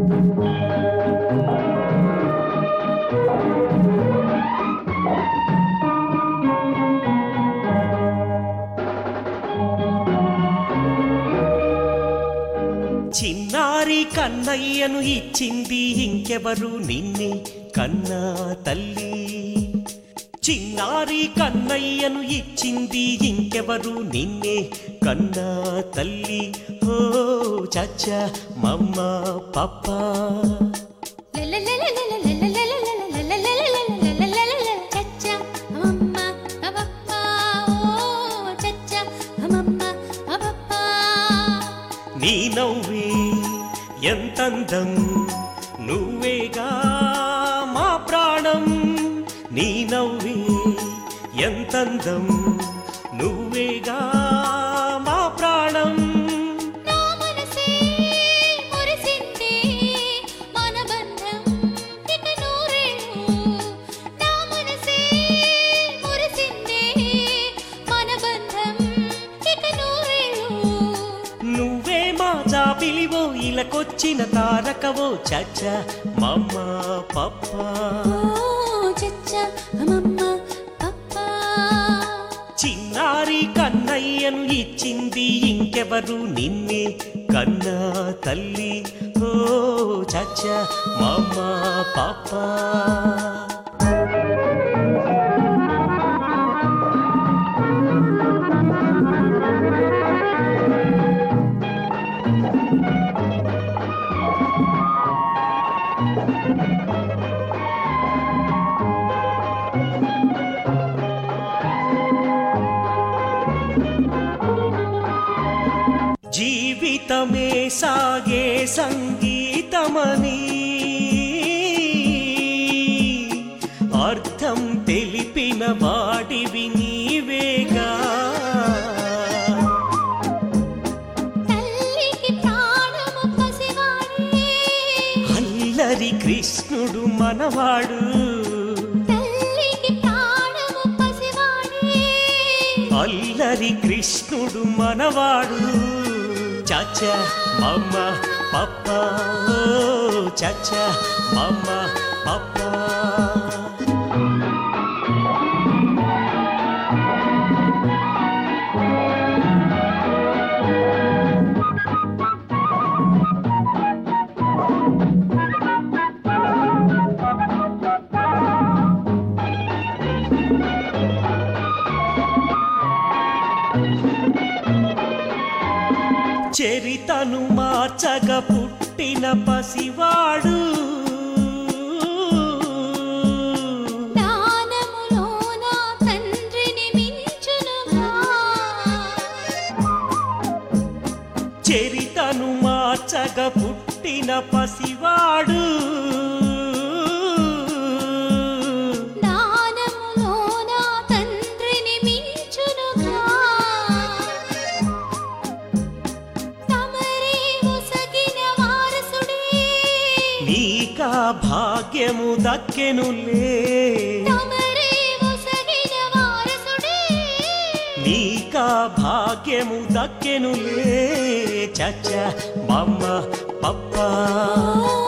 చిన్నారి కన్నయ్యను ఇచ్చింది ఇంకెవరు నిన్నే కన్నా తల్లి చిన్నారి కన్నయ్యను ఇచ్చింది ఇంకెవరు నిన్నే కన్నా తల్లి ఓ చచ్చ మమ్మ పప్ప నీ నవ్వే ఎంతందం నువ్వేగా మా ప్రాణం నీ నవ్వే ఎంతందం నువ్వేగా మా ప్రాణం నువ్వే మా జాబిలివో ఇలకొచ్చిన తారకవో చచ్చ మమ్మ పప్ప చిన్నారి కన్నయ్యను ఇచ్చింది ఇంకెవరు నిన్నే కన్నా తల్లి ఓ చచ్చ మమ్మ పాప జీవితమే సాగే సంగీతమని అర్థం తెలిపిన వాడివి నీవేగా అల్లరి కృష్ణుడు మనవాడు అల్లరి కృష్ణుడు మనవాడు చచ్చ మమ్మ పప్ప ఓ చచ్చ మమ్మ పప్ప చరితను మార్చగ పుట్టిన పసివాడు చరితను మార్చగ పుట్టిన పసివాడు నీకా భాగ్యము దక్కెనులే నీకా భాగ్యము దక్కెనులే చచ్చ మమ్మ పప్ప ఓ